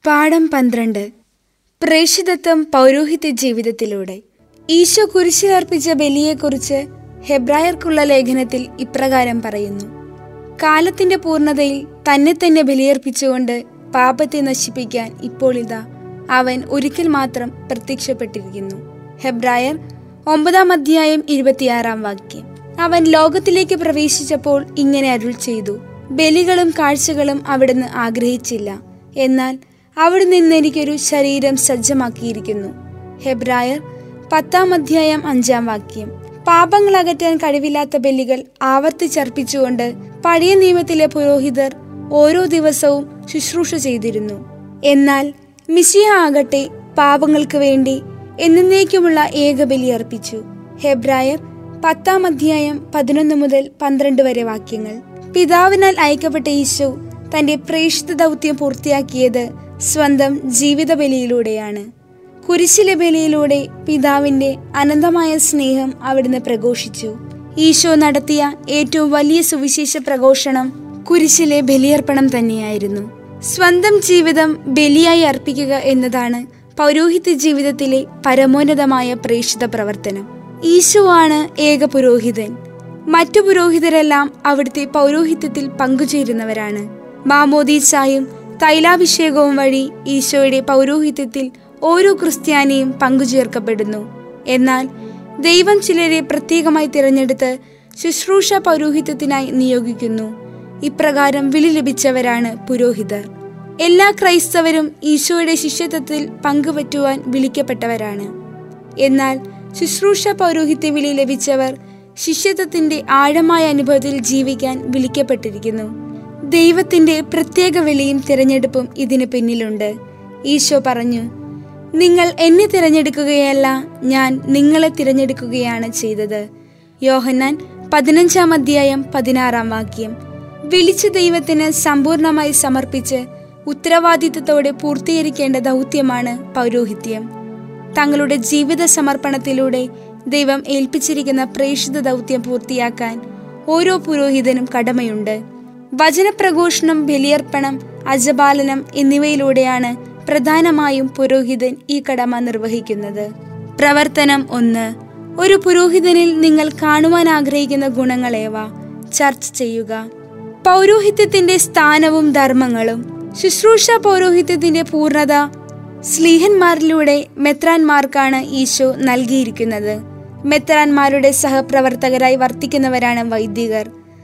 പാഠം പന്ത്രണ്ട് പ്രേഷിതത്വം പൗരോഹിത്യ ജീവിതത്തിലൂടെ ഈശോ കുരിശിലർപ്പിച്ച ബലിയെക്കുറിച്ച് ഹെബ്രായർക്കുള്ള ലേഖനത്തിൽ ഇപ്രകാരം പറയുന്നു കാലത്തിന്റെ പൂർണ്ണതയിൽ തന്നെ തന്നെ ബലിയർപ്പിച്ചുകൊണ്ട് പാപത്തെ നശിപ്പിക്കാൻ ഇപ്പോൾ ഇതാ അവൻ ഒരിക്കൽ മാത്രം പ്രത്യക്ഷപ്പെട്ടിരിക്കുന്നു ഹെബ്രായർ ഒമ്പതാം അധ്യായം ഇരുപത്തിയാറാം വാക്യം അവൻ ലോകത്തിലേക്ക് പ്രവേശിച്ചപ്പോൾ ഇങ്ങനെ അരുൾ ചെയ്തു ബലികളും കാഴ്ചകളും അവിടുന്ന് ആഗ്രഹിച്ചില്ല എന്നാൽ അവിടെ നിന്ന് എനിക്കൊരു ശരീരം സജ്ജമാക്കിയിരിക്കുന്നു ഹെബ്രായർ പത്താം അധ്യായം അഞ്ചാം വാക്യം പാപങ്ങൾ അകറ്റാൻ കഴിവില്ലാത്ത ബലികൾ ആവർത്തിച്ചർപ്പിച്ചുകൊണ്ട് പഴയ നിയമത്തിലെ പുരോഹിതർ ഓരോ ദിവസവും ശുശ്രൂഷ ചെയ്തിരുന്നു എന്നാൽ മിശിയ ആകട്ടെ പാപങ്ങൾക്ക് വേണ്ടി എന്നേക്കുമുള്ള ഏകബലി അർപ്പിച്ചു ഹെബ്രായർ പത്താം അധ്യായം പതിനൊന്ന് മുതൽ പന്ത്രണ്ട് വരെ വാക്യങ്ങൾ പിതാവിനാൽ അയക്കപ്പെട്ട ഈശോ തന്റെ പ്രേക്ഷിത ദൗത്യം പൂർത്തിയാക്കിയത് സ്വന്തം ജീവിത ബലിയിലൂടെയാണ് കുരിശിലെ ബലിയിലൂടെ പിതാവിന്റെ അനന്തമായ സ്നേഹം അവിടുന്ന് പ്രഘോഷിച്ചു ഈശോ നടത്തിയ ഏറ്റവും വലിയ സുവിശേഷ പ്രഘോഷണം കുരിശിലെ ബലിയർപ്പണം തന്നെയായിരുന്നു സ്വന്തം ജീവിതം ബലിയായി അർപ്പിക്കുക എന്നതാണ് പൗരോഹിത്യ ജീവിതത്തിലെ പരമോന്നതമായ പ്രേക്ഷിത പ്രവർത്തനം ഈശോ ആണ് ഏക പുരോഹിതൻ മറ്റു പുരോഹിതരെല്ലാം അവിടുത്തെ പൗരോഹിത്യത്തിൽ പങ്കുചേരുന്നവരാണ് മാമോദീസായും തൈലാഭിഷേകവും വഴി ഈശോയുടെ പൗരോഹിത്യത്തിൽ ഓരോ ക്രിസ്ത്യാനിയും പങ്കുചേർക്കപ്പെടുന്നു എന്നാൽ ദൈവം ചിലരെ പ്രത്യേകമായി തിരഞ്ഞെടുത്ത് ശുശ്രൂഷ പൗരോഹിത്യത്തിനായി നിയോഗിക്കുന്നു ഇപ്രകാരം വിളി ലഭിച്ചവരാണ് പുരോഹിതർ എല്ലാ ക്രൈസ്തവരും ഈശോയുടെ ശിഷ്യത്വത്തിൽ പങ്കുപറ്റുവാൻ വിളിക്കപ്പെട്ടവരാണ് എന്നാൽ ശുശ്രൂഷ പൗരോഹിത്യ വിളി ലഭിച്ചവർ ശിഷ്യത്വത്തിന്റെ ആഴമായ അനുഭവത്തിൽ ജീവിക്കാൻ വിളിക്കപ്പെട്ടിരിക്കുന്നു ദൈവത്തിന്റെ പ്രത്യേക വിളിയും തിരഞ്ഞെടുപ്പും ഇതിന് പിന്നിലുണ്ട് ഈശോ പറഞ്ഞു നിങ്ങൾ എന്നെ തിരഞ്ഞെടുക്കുകയല്ല ഞാൻ നിങ്ങളെ തിരഞ്ഞെടുക്കുകയാണ് ചെയ്തത് യോഹന്നാൻ പതിനഞ്ചാം അധ്യായം പതിനാറാം വാക്യം വിളിച്ച ദൈവത്തിന് സമ്പൂർണമായി സമർപ്പിച്ച് ഉത്തരവാദിത്തത്തോടെ പൂർത്തീകരിക്കേണ്ട ദൗത്യമാണ് പൗരോഹിത്യം തങ്ങളുടെ ജീവിത സമർപ്പണത്തിലൂടെ ദൈവം ഏൽപ്പിച്ചിരിക്കുന്ന പ്രേക്ഷിത ദൗത്യം പൂർത്തിയാക്കാൻ ഓരോ പുരോഹിതനും കടമയുണ്ട് വചനപ്രഘോഷണം ബലിയർപ്പണം അജപാലനം എന്നിവയിലൂടെയാണ് പ്രധാനമായും പുരോഹിതൻ ഈ കടമ നിർവഹിക്കുന്നത് പ്രവർത്തനം ഒന്ന് ഒരു പുരോഹിതനിൽ നിങ്ങൾ കാണുവാൻ ആഗ്രഹിക്കുന്ന ഗുണങ്ങളേവ ചർച്ച ചെയ്യുക പൗരോഹിത്യത്തിന്റെ സ്ഥാനവും ധർമ്മങ്ങളും ശുശ്രൂഷ പൗരോഹിത്യത്തിന്റെ പൂർണ്ണത സ്ലീഹന്മാരിലൂടെ മെത്രാന്മാർക്കാണ് ഈശോ നൽകിയിരിക്കുന്നത് മെത്രാന്മാരുടെ സഹപ്രവർത്തകരായി വർത്തിക്കുന്നവരാണ് വൈദികർ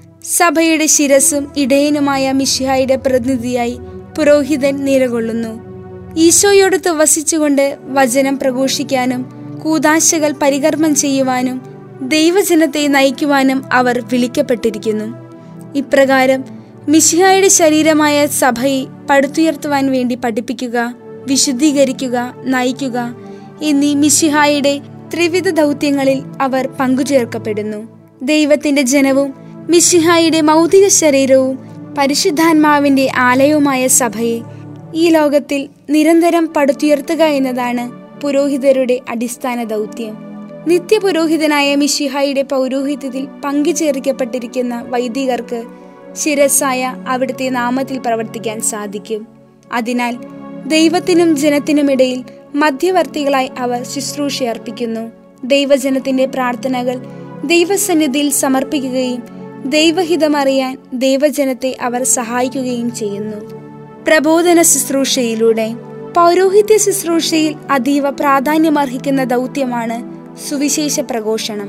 സഭയുടെ ശിരസും ഇടയനുമായ മിഷിഹായുടെ പ്രതിനിധിയായി പുരോഹിതൻ നിലകൊള്ളുന്നു ഈശോയോടൊത്ത് വസിച്ചുകൊണ്ട് വചനം പ്രഘോഷിക്കാനും കൂതാശകൾ പരികർമ്മം ചെയ്യുവാനും ദൈവജനത്തെ നയിക്കുവാനും അവർ വിളിക്കപ്പെട്ടിരിക്കുന്നു ഇപ്രകാരം മിഷിഹായുടെ ശരീരമായ സഭയെ പടുത്തുയർത്തുവാൻ വേണ്ടി പഠിപ്പിക്കുക വിശുദ്ധീകരിക്കുക നയിക്കുക എന്നീ മിഷിഹായുടെ ത്രിവിധ ദൗത്യങ്ങളിൽ അവർ പങ്കുചേർക്കപ്പെടുന്നു ദൈവത്തിന്റെ ജനവും മിഷിഹായുടെ മൗതിക ശരീരവും പരിശുദ്ധാത്മാവിന്റെ ആലയവുമായ സഭയെ ഈ ലോകത്തിൽ നിരന്തരം പടുത്തുയർത്തുക എന്നതാണ് പുരോഹിതരുടെ അടിസ്ഥാന ദൗത്യം നിത്യപുരോഹിതനായ മിഷിഹായുടെ പൗരോഹിത്യത്തിൽ പങ്കുചേർക്കപ്പെട്ടിരിക്കുന്ന വൈദികർക്ക് ശിരസായ അവിടുത്തെ നാമത്തിൽ പ്രവർത്തിക്കാൻ സാധിക്കും അതിനാൽ ദൈവത്തിനും ജനത്തിനുമിടയിൽ മധ്യവർത്തികളായി അവർ ശുശ്രൂഷ അർപ്പിക്കുന്നു ദൈവജനത്തിന്റെ പ്രാർത്ഥനകൾ ദൈവസന്നിധിയിൽ സമർപ്പിക്കുകയും ദൈവഹിതമറിയാൻ ദൈവജനത്തെ അവർ സഹായിക്കുകയും ചെയ്യുന്നു പ്രബോധന ശുശ്രൂഷയിലൂടെ പൗരോഹിത്യ ശുശ്രൂഷയിൽ അതീവ പ്രാധാന്യമർഹിക്കുന്ന ദൗത്യമാണ് സുവിശേഷ പ്രഘോഷണം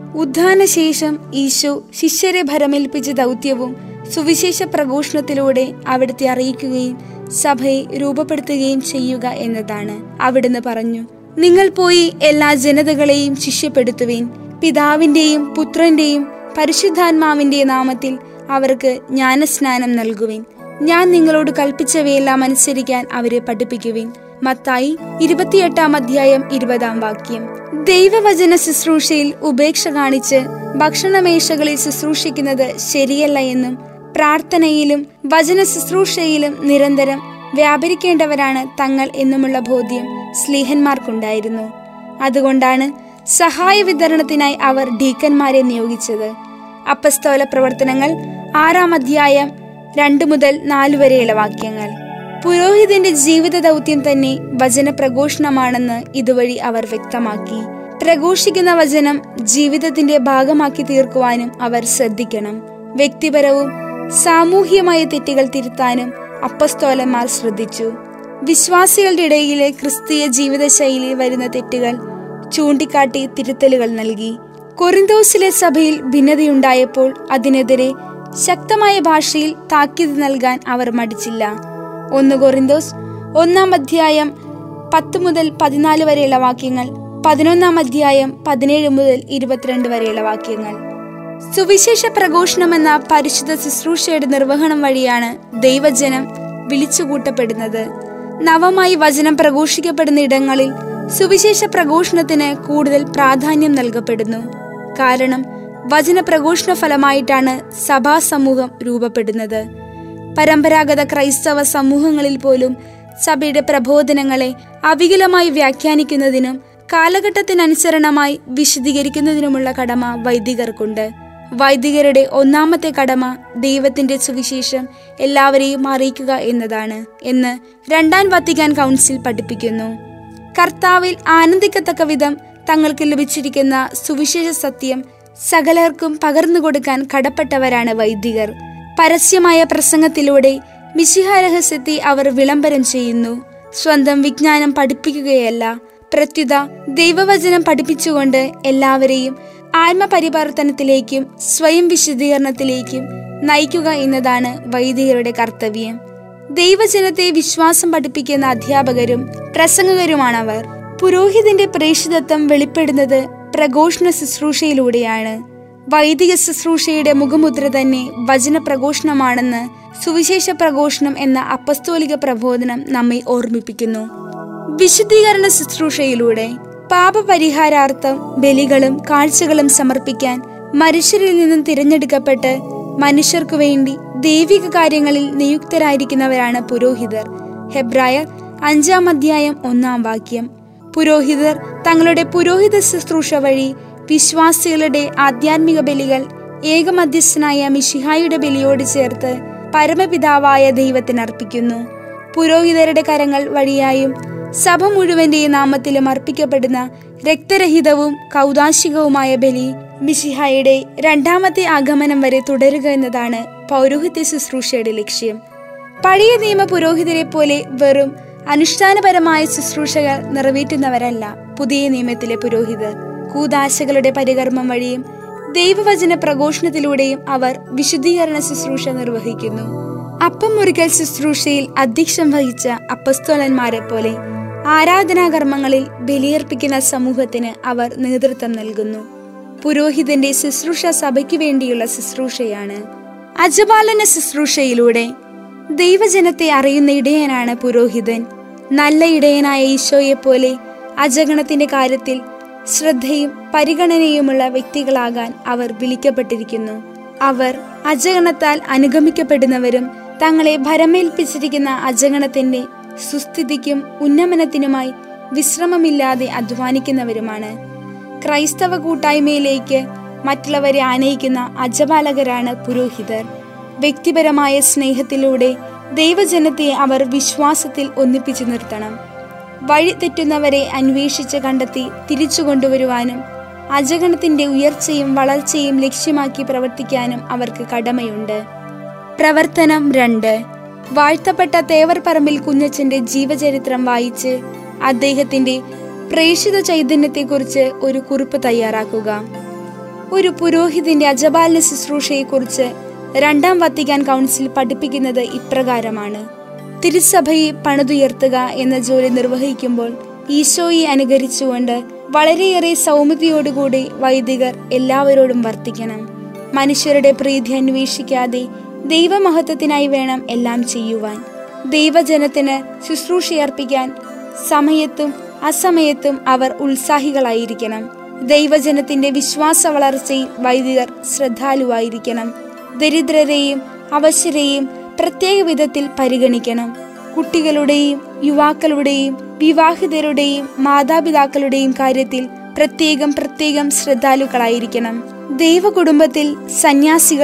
ഉദ്ധാനശേഷം ഈശോ ശിഷ്യരെ ഭരമേൽപ്പിച്ച ദൗത്യവും സുവിശേഷ പ്രഘോഷണത്തിലൂടെ അവിടുത്തെ അറിയിക്കുകയും സഭയെ രൂപപ്പെടുത്തുകയും ചെയ്യുക എന്നതാണ് അവിടുന്ന് പറഞ്ഞു നിങ്ങൾ പോയി എല്ലാ ജനതകളെയും ശിഷ്യപ്പെടുത്തുവീൻ പിതാവിന്റെയും പുത്രന്റെയും പരിശുദ്ധാത്മാവിന്റെ നാമത്തിൽ അവർക്ക് ജ്ഞാനസ്നാനം നൽകുവിൻ ഞാൻ നിങ്ങളോട് കൽപ്പിച്ചവയെല്ലാം അനുസരിക്കാൻ അവരെ പഠിപ്പിക്കുവിൻ മത്തായി ഇരുപത്തിയെട്ടാം അധ്യായം ഇരുപതാം വാക്യം ദൈവവചന ശുശ്രൂഷയിൽ ഉപേക്ഷ കാണിച്ച് ഭക്ഷണമേശകളിൽ ശുശ്രൂഷിക്കുന്നത് ശരിയല്ല എന്നും പ്രാർത്ഥനയിലും വചന ശുശ്രൂഷയിലും നിരന്തരം വ്യാപരിക്കേണ്ടവരാണ് തങ്ങൾ എന്നുമുള്ള ബോധ്യം സ്ലീഹന്മാർക്കുണ്ടായിരുന്നു അതുകൊണ്ടാണ് സഹായ വിതരണത്തിനായി അവർ ഡീക്കന്മാരെ നിയോഗിച്ചത് അപ്പസ്തോല പ്രവർത്തനങ്ങൾ ആറാം അധ്യായം രണ്ടു മുതൽ നാലു വരെയുള്ള വാക്യങ്ങൾ പുരോഹിതന്റെ ജീവിത ദൗത്യം തന്നെ വചന പ്രഘോഷണമാണെന്ന് ഇതുവഴി അവർ വ്യക്തമാക്കി പ്രഘോഷിക്കുന്ന വചനം ജീവിതത്തിന്റെ ഭാഗമാക്കി തീർക്കുവാനും അവർ ശ്രദ്ധിക്കണം വ്യക്തിപരവും സാമൂഹ്യമായ തെറ്റുകൾ തിരുത്താനും അപ്പസ്തോലന്മാർ ശ്രദ്ധിച്ചു വിശ്വാസികളുടെ ഇടയിലെ ക്രിസ്തീയ ജീവിതശൈലിയിൽ വരുന്ന തെറ്റുകൾ ചൂണ്ടിക്കാട്ടി തിരുത്തലുകൾ നൽകി കൊറിന്തോസിലെ സഭയിൽ ഭിന്നതയുണ്ടായപ്പോൾ അതിനെതിരെ ശക്തമായ ഭാഷയിൽ താക്കീത് നൽകാൻ അവർ മടിച്ചില്ല ഒന്ന് കൊറിന്തോസ് ഒന്നാം അധ്യായം പത്ത് മുതൽ പതിനാല് വരെയുള്ള വാക്യങ്ങൾ പതിനൊന്നാം അധ്യായം പതിനേഴ് മുതൽ ഇരുപത്തിരണ്ട് വരെയുള്ള വാക്യങ്ങൾ സുവിശേഷ പ്രഘോഷണം എന്ന പരിശുദ്ധ ശുശ്രൂഷയുടെ നിർവഹണം വഴിയാണ് ദൈവജനം വിളിച്ചുകൂട്ടപ്പെടുന്നത് നവമായി വചനം പ്രഘോഷിക്കപ്പെടുന്ന ഇടങ്ങളിൽ സുവിശേഷ പ്രഘോഷണത്തിന് കൂടുതൽ പ്രാധാന്യം നൽകപ്പെടുന്നു കാരണം വചന പ്രഘോഷണ ഫലമായിട്ടാണ് സഭാ സമൂഹം രൂപപ്പെടുന്നത് പരമ്പരാഗത ക്രൈസ്തവ സമൂഹങ്ങളിൽ പോലും സഭയുടെ പ്രബോധനങ്ങളെ അവികലമായി വ്യാഖ്യാനിക്കുന്നതിനും കാലഘട്ടത്തിനനുസരണമായി വിശദീകരിക്കുന്നതിനുമുള്ള കടമ വൈദികർക്കുണ്ട് വൈദികരുടെ ഒന്നാമത്തെ കടമ ദൈവത്തിന്റെ സുവിശേഷം എല്ലാവരെയും അറിയിക്കുക എന്നതാണ് എന്ന് രണ്ടാം വത്തിക്കാൻ കൗൺസിൽ പഠിപ്പിക്കുന്നു കർത്താവിൽ ആനന്ദിക്കത്തക്ക വിധം തങ്ങൾക്ക് ലഭിച്ചിരിക്കുന്ന സുവിശേഷ സത്യം സകലർക്കും പകർന്നു കൊടുക്കാൻ കടപ്പെട്ടവരാണ് വൈദികർ പരസ്യമായ പ്രസംഗത്തിലൂടെ മിശിഹ രഹസ്യത്തെ അവർ വിളംബരം ചെയ്യുന്നു സ്വന്തം വിജ്ഞാനം പഠിപ്പിക്കുകയല്ല പ്രത്യുത ദൈവവചനം പഠിപ്പിച്ചുകൊണ്ട് എല്ലാവരെയും ആത്മപരിവർത്തനത്തിലേക്കും സ്വയം വിശദീകരണത്തിലേക്കും നയിക്കുക എന്നതാണ് വൈദികരുടെ കർത്തവ്യം ദൈവജനത്തെ വിശ്വാസം പഠിപ്പിക്കുന്ന അധ്യാപകരും പ്രസംഗകരുമാണവർ പുരോഹിതന്റെ പ്രേഷിതത്വം വെളിപ്പെടുന്നത് പ്രഘോഷണ ശുശ്രൂഷയിലൂടെയാണ് വൈദിക ശുശ്രൂഷയുടെ മുഖമുദ്ര തന്നെ വചന പ്രഘോഷണമാണെന്ന് സുവിശേഷ പ്രഘോഷണം എന്ന അപ്പസ്തോലിക പ്രബോധനം നമ്മെ ഓർമ്മിപ്പിക്കുന്നു വിശുദ്ധീകരണ ശുശ്രൂഷയിലൂടെ പാപപരിഹാരാർത്ഥം ബലികളും കാഴ്ചകളും സമർപ്പിക്കാൻ മനുഷ്യരിൽ നിന്നും തിരഞ്ഞെടുക്കപ്പെട്ട് മനുഷ്യർക്കു വേണ്ടി ദൈവിക കാര്യങ്ങളിൽ നിയുക്തരായിരിക്കുന്നവരാണ് പുരോഹിതർ ഹെബ്രായർ അഞ്ചാം അധ്യായം ഒന്നാം വാക്യം പുരോഹിതർ തങ്ങളുടെ പുരോഹിത ശുശ്രൂഷ വഴി വിശ്വാസികളുടെ ആധ്യാത്മിക ബലികൾ ഏകമധ്യസ്ഥനായ മിഷിഹായുടെ ബലിയോട് ചേർത്ത് പരമപിതാവായ ദൈവത്തിന് അർപ്പിക്കുന്നു പുരോഹിതരുടെ കരങ്ങൾ വഴിയായും സഭ മുഴുവന്റെയും നാമത്തിലും അർപ്പിക്കപ്പെടുന്ന രക്തരഹിതവും കൗതാശികവുമായ ബലി മിഷിഹായുടെ രണ്ടാമത്തെ ആഗമനം വരെ തുടരുക എന്നതാണ് പൗരോഹിത്യ ശുശ്രൂഷയുടെ ലക്ഷ്യം പഴയ നിയമ പുരോഹിതരെ പോലെ വെറും അനുഷ്ഠാനപരമായ ശുശ്രൂഷകൾ നിറവേറ്റുന്നവരല്ല പുതിയ നിയമത്തിലെ പുരോഹിതർ കൂതാശകളുടെ പരികർമ്മം വഴിയും ദൈവവചന പ്രഘോഷണത്തിലൂടെയും അവർ വിശുദ്ധീകരണ ശുശ്രൂഷ നിർവഹിക്കുന്നു അപ്പം മുറിക്കൽ ശുശ്രൂഷയിൽ അധ്യക്ഷം വഹിച്ച അപ്പസ്തോലന്മാരെ പോലെ ആരാധനാകർമ്മങ്ങളിൽ ബലിയർപ്പിക്കുന്ന സമൂഹത്തിന് അവർ നേതൃത്വം നൽകുന്നു പുരോഹിതന്റെ ശുശ്രൂഷ സഭയ്ക്ക് വേണ്ടിയുള്ള ശുശ്രൂഷയാണ് അജപാലന ശുശ്രൂഷയിലൂടെ ദൈവജനത്തെ അറിയുന്ന ഇടയനാണ് പുരോഹിതൻ നല്ല ഇടയനായ ഈശോയെ പോലെ അജഗണത്തിന്റെ കാര്യത്തിൽ ശ്രദ്ധയും പരിഗണനയുമുള്ള വ്യക്തികളാകാൻ അവർ വിളിക്കപ്പെട്ടിരിക്കുന്നു അവർ അജഗണത്താൽ അനുഗമിക്കപ്പെടുന്നവരും തങ്ങളെ ഭരമേൽപ്പിച്ചിരിക്കുന്ന അജഗണത്തിന്റെ സുസ്ഥിതിക്കും ഉന്നമനത്തിനുമായി വിശ്രമമില്ലാതെ അധ്വാനിക്കുന്നവരുമാണ് ക്രൈസ്തവ കൂട്ടായ്മയിലേക്ക് മറ്റുള്ളവരെ ആനയിക്കുന്ന അജപാലകരാണ് പുരോഹിതർ വ്യക്തിപരമായ സ്നേഹത്തിലൂടെ ദൈവജനത്തെ അവർ വിശ്വാസത്തിൽ ഒന്നിപ്പിച്ചു നിർത്തണം വഴി തെറ്റുന്നവരെ അന്വേഷിച്ച് കണ്ടെത്തി തിരിച്ചു കൊണ്ടുവരുവാനും അജഗണത്തിന്റെ ഉയർച്ചയും വളർച്ചയും ലക്ഷ്യമാക്കി പ്രവർത്തിക്കാനും അവർക്ക് കടമയുണ്ട് പ്രവർത്തനം രണ്ട് വാഴ്ത്തപ്പെട്ട തേവർപറമ്പിൽ കുഞ്ഞച്ചന്റെ ജീവചരിത്രം വായിച്ച് അദ്ദേഹത്തിന്റെ പ്രേഷിത ചൈതന്യത്തെക്കുറിച്ച് ഒരു കുറിപ്പ് തയ്യാറാക്കുക ഒരു പുരോഹിതന്റെ അജപാലന ശുശ്രൂഷയെക്കുറിച്ച് രണ്ടാം വത്തിക്കാൻ കൗൺസിൽ പഠിപ്പിക്കുന്നത് ഇപ്രകാരമാണ് തിരുസഭയെ പണിതുയർത്തുക എന്ന ജോലി നിർവഹിക്കുമ്പോൾ ഈശോയെ അനുകരിച്ചുകൊണ്ട് വളരെയേറെ സൗമ്യതയോടുകൂടി വൈദികർ എല്ലാവരോടും വർത്തിക്കണം മനുഷ്യരുടെ പ്രീതി അന്വേഷിക്കാതെ ദൈവമഹത്വത്തിനായി വേണം എല്ലാം ചെയ്യുവാൻ ദൈവജനത്തിന് ശുശ്രൂഷയർപ്പിക്കാൻ സമയത്തും അസമയത്തും അവർ ഉത്സാഹികളായിരിക്കണം ദൈവജനത്തിന്റെ വിശ്വാസ വളർച്ചയിൽ വൈദികർ ശ്രദ്ധാലുവായിരിക്കണം ദരിദ്രരെയും അവശരെയും പ്രത്യേക വിധത്തിൽ പരിഗണിക്കണം കുട്ടികളുടെയും യുവാക്കളുടെയും വിവാഹിതരുടെയും മാതാപിതാക്കളുടെയും കാര്യത്തിൽ പ്രത്യേകം പ്രത്യേകം ശ്രദ്ധാലുക്കളായിരിക്കണം ദൈവകുടുംബത്തിൽ സന്യാസികളും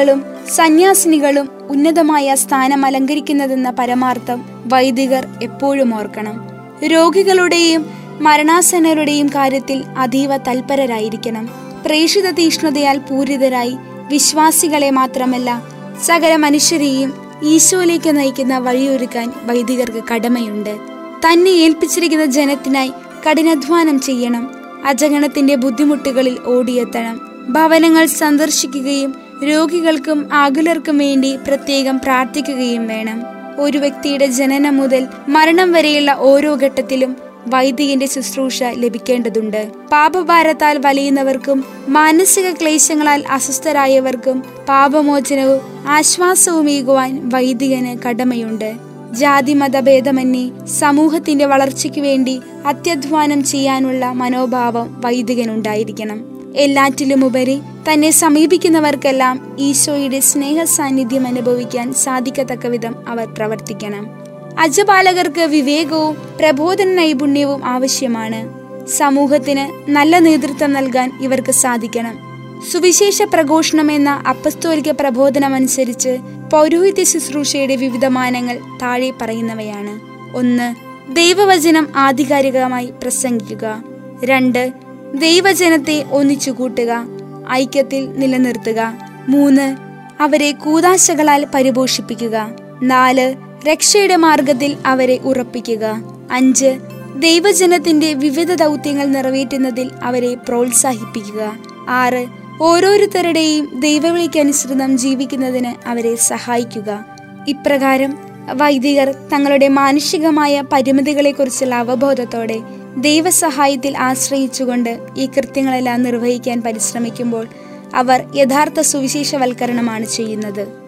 സന്യാസിനികളും ഉന്നതമായ സ്ഥാനം അലങ്കരിക്കുന്നതെന്ന പരമാർത്ഥം വൈദികർ എപ്പോഴും ഓർക്കണം രോഗികളുടെയും മരണാസന്നരുടെയും കാര്യത്തിൽ അതീവ തൽപരരായിരിക്കണം പ്രേഷിത തീഷ്ണതയാൽ പൂരിതരായി വിശ്വാസികളെ മാത്രമല്ല സകല മനുഷ്യരെയും ഈശോയിലേക്ക് നയിക്കുന്ന വഴിയൊരുക്കാൻ വൈദികർക്ക് കടമയുണ്ട് തന്നെ ഏൽപ്പിച്ചിരിക്കുന്ന ജനത്തിനായി കഠിനാധ്വാനം ചെയ്യണം അജഗണത്തിന്റെ ബുദ്ധിമുട്ടുകളിൽ ഓടിയെത്തണം ഭവനങ്ങൾ സന്ദർശിക്കുകയും രോഗികൾക്കും ആകുലർക്കും വേണ്ടി പ്രത്യേകം പ്രാർത്ഥിക്കുകയും വേണം ഒരു വ്യക്തിയുടെ ജനനം മുതൽ മരണം വരെയുള്ള ഓരോ ഘട്ടത്തിലും വൈദികന്റെ ശുശ്രൂഷ ലഭിക്കേണ്ടതുണ്ട് പാപഭാരത്താൽ വലയുന്നവർക്കും മാനസിക ക്ലേശങ്ങളാൽ അസ്വസ്ഥരായവർക്കും പാപമോചനവും ആശ്വാസവുമേകുവാൻ വൈദികന് കടമയുണ്ട് ജാതി മതഭേദമന്യേ സമൂഹത്തിന്റെ വളർച്ചയ്ക്ക് വേണ്ടി അത്യധ്വാനം ചെയ്യാനുള്ള മനോഭാവം വൈദികനുണ്ടായിരിക്കണം എല്ലാറ്റിലുമുപരി തന്നെ സമീപിക്കുന്നവർക്കെല്ലാം ഈശോയുടെ സ്നേഹ സാന്നിധ്യം അനുഭവിക്കാൻ സാധിക്കത്തക്ക വിധം അവർ പ്രവർത്തിക്കണം അജപാലകർക്ക് വിവേകവും പ്രബോധന നൈപുണ്യവും ആവശ്യമാണ് സമൂഹത്തിന് നല്ല നേതൃത്വം നൽകാൻ ഇവർക്ക് സാധിക്കണം സുവിശേഷ പ്രഘോഷണം എന്ന അപ്പസ്തോലിക പ്രബോധനമനുസരിച്ച് പൗരോഹിത്യ ശുശ്രൂഷയുടെ വിവിധ മാനങ്ങൾ താഴെ പറയുന്നവയാണ് ഒന്ന് ദൈവവചനം ആധികാരികമായി പ്രസംഗിക്കുക രണ്ട് ദൈവജനത്തെ ഒന്നിച്ചു കൂട്ടുക ഐക്യത്തിൽ നിലനിർത്തുക മൂന്ന് അവരെ കൂതാശകളാൽ പരിപോഷിപ്പിക്കുക നാല് രക്ഷയുടെ മാർഗത്തിൽ അവരെ ഉറപ്പിക്കുക അഞ്ച് ദൈവജനത്തിന്റെ വിവിധ ദൗത്യങ്ങൾ നിറവേറ്റുന്നതിൽ അവരെ പ്രോത്സാഹിപ്പിക്കുക ആറ് ഓരോരുത്തരുടെയും ദൈവവിളിക്കനുസൃതം ജീവിക്കുന്നതിന് അവരെ സഹായിക്കുക ഇപ്രകാരം വൈദികർ തങ്ങളുടെ മാനുഷികമായ പരിമിതികളെക്കുറിച്ചുള്ള അവബോധത്തോടെ ദൈവസഹായത്തിൽ ആശ്രയിച്ചുകൊണ്ട് ഈ കൃത്യങ്ങളെല്ലാം നിർവഹിക്കാൻ പരിശ്രമിക്കുമ്പോൾ അവർ യഥാർത്ഥ സുവിശേഷവൽക്കരണമാണ് ചെയ്യുന്നത്